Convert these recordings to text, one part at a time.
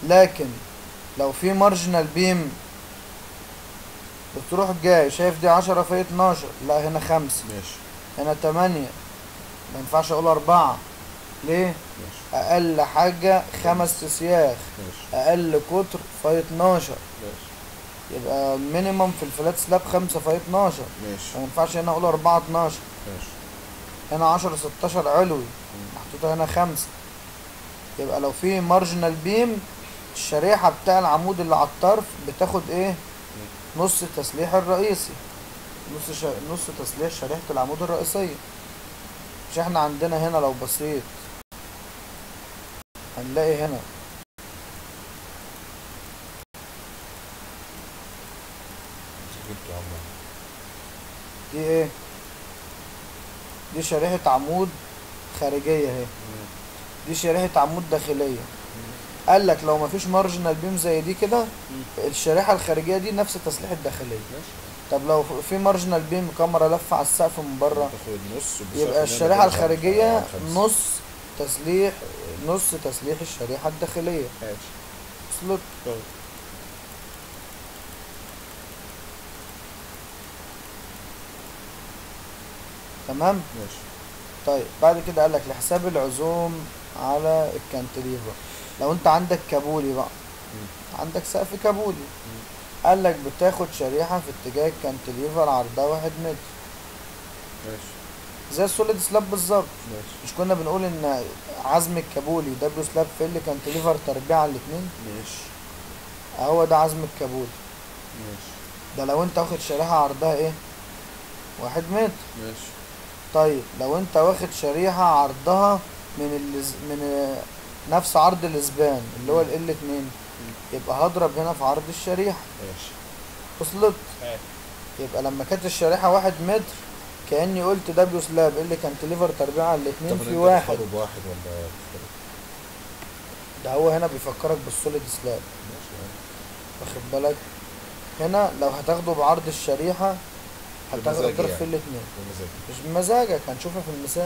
لكن لو في مارجنال بيم بتروح جاي شايف دي عشرة في اتناشر لا هنا خمسة ماشي هنا تمانية ما ينفعش اقول اربعة ليه ماشي اقل حاجة خمس اسياخ ماشي اقل قطر في اتناشر ماشي يبقى المينيمم في الفلات سلاب خمسة في اتناشر ماشي ما ينفعش هنا اقول اربعة اتناشر ماشي هنا عشرة ستاشر علوي محطوطة هنا خمسة يبقى لو في مارجنال بيم الشريحة بتاع العمود اللي على الطرف بتاخد ايه نص تسليح الرئيسي نص ش... نص تسليح شريحة العمود الرئيسية مش احنا عندنا هنا لو بصيت هنلاقي هنا سكت يا عم دي ايه دي شريحة عمود خارجية اهي دي شريحة عمود داخلية قال لك لو مفيش مارجنال بيم زي دي كده الشريحة الخارجية دي نفس تسليح الداخلية ماشي طب لو في مارجنال بيم كاميرا لفة على السقف من بره تاخد نص وبالظبط يبقى هنا الشريحة كده الخارجية خمسة. نص تسليح نص تسليح الشريحة الداخلية ماشي وصلت طيب. تمام ماشي طيب بعد كده قال لك لحساب العزوم على الكانتليفر لو انت عندك كابولي بقى عندك سقف كابولي قال لك بتاخد شريحة في اتجاه الكانتليفر عرضها واحد متر ماشي زي السوليد سلاب بالظبط ماشي مش كنا بنقول ان عزم الكابولي دبليو سلاب فيل كانتليفر تربيع على الاتنين ماشي هو ده عزم الكابولي ماشي ده لو انت واخد شريحة عرضها ايه واحد متر ماشي طيب لو انت واخد شريحة عرضها من اللز... من آه، نفس عرض الاسبان اللي هو ال L2 يبقى هضرب هنا في عرض الشريحة ماشي وصلت ماشي. يبقى لما كانت الشريحة واحد متر كأني قلت دبليو سلاب اللي كان تليفر تربيع على الاتنين طب في انت واحد بتفرض بواحد ولا بتفرض؟ ده هو هنا بيفكرك بالسوليد سلاب ماشي واخد بالك هنا لو هتاخده بعرض الشريحة هتاخده بمزاج ضرب يعني. في الاتنين بمزاج مش بمزاجك هنشوفها في المثال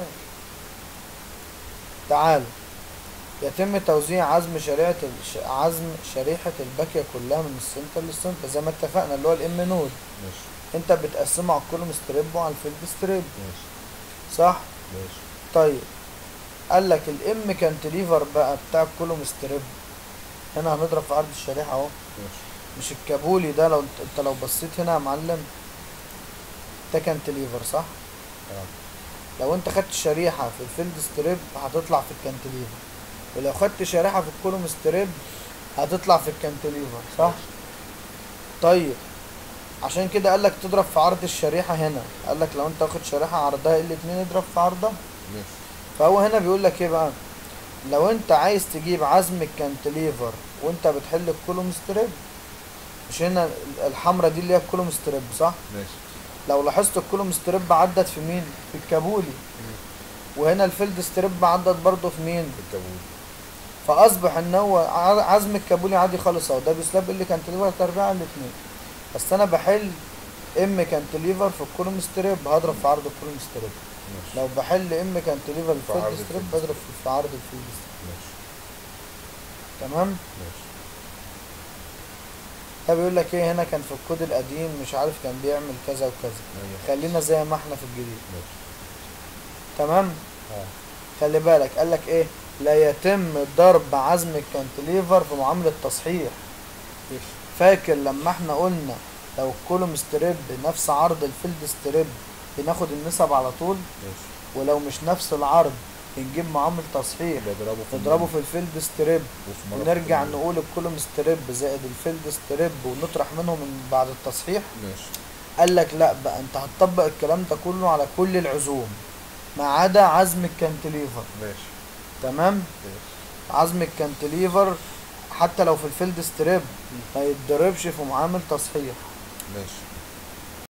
تعال يتم توزيع عزم شريحة الش... عزم شريحة الباكية كلها من السنتر للسنتر زي ما اتفقنا اللي هو الام نود ماشي انت بتقسمه على الكولوم ستريب وعلى الفيلد ستريب ماشي صح ماشي طيب قال لك الام كانتليفر بقى بتاع الكولوم ستريب هنا هنضرب في عرض الشريحة اهو ماشي مش الكابولي ده لو انت, انت لو بصيت هنا يا معلم ده كانتليفر صح اه لو انت خدت شريحة في الفيلد ستريب هتطلع في الكانتليفر ولو خدت شريحة في الكولوم ستريب هتطلع في الكانتليفر صح طيب عشان كده قالك تضرب في عرض الشريحة هنا قالك لو انت واخد شريحة عرضها ال اتنين اضرب في عرضها ماشي فهو هنا بيقول لك ايه بقى لو انت عايز تجيب عزم الكانتليفر وانت بتحل الكولوم ستريب مش هنا الحمرة دي اللي هي الكولوم ستريب صح ماشي لو لاحظت الكولوم ستريب عدت في مين في الكابولي وهنا الفيلد ستريب عدت برضه في مين الكابول فاصبح ان هو ع- عزم الكابولي عادي خالص اهو ده بيسلاب اللي كانتليفر تربيع على الاثنين بس انا بحل ام كانتليفر في الكولوم ستريب هضرب في عرض الكولوم ستريب ماشي لو بحل ام كانتليفر في الفيلد عرض ستريب الفيلد بضرب في- في عرض الفيلد ستريب ماشي تمام ماشي ده بيقول لك ايه هنا كان في الكود القديم مش عارف كان بيعمل كذا وكذا أيوة. خلينا زي ما احنا في الجديد ماشي تمام اه خلي بالك قال لك ايه لا يتم ضرب عزم الكانتليفر في معاملة تصحيح ماشي فاكر لما احنا قلنا لو الكولوم ستريب نفس عرض الفيلد ستريب بناخد النسب على طول ماشي ولو مش نفس العرض بنجيب معامل تصحيح بضربه في نضربه في الفيلد ستريب وفي مرة ونرجع في نقول الكولوم ستريب زائد الفيلد ستريب ونطرح منهم من بعد التصحيح ماشي قال لك لا بقى انت هتطبق الكلام ده كله على كل العزوم ما عدا عزم الكانتليفر ماشي تمام ماشي عزم الكانتليفر حتى لو في الفيلد ستريب ما يتضربش في معامل تصحيح ماشي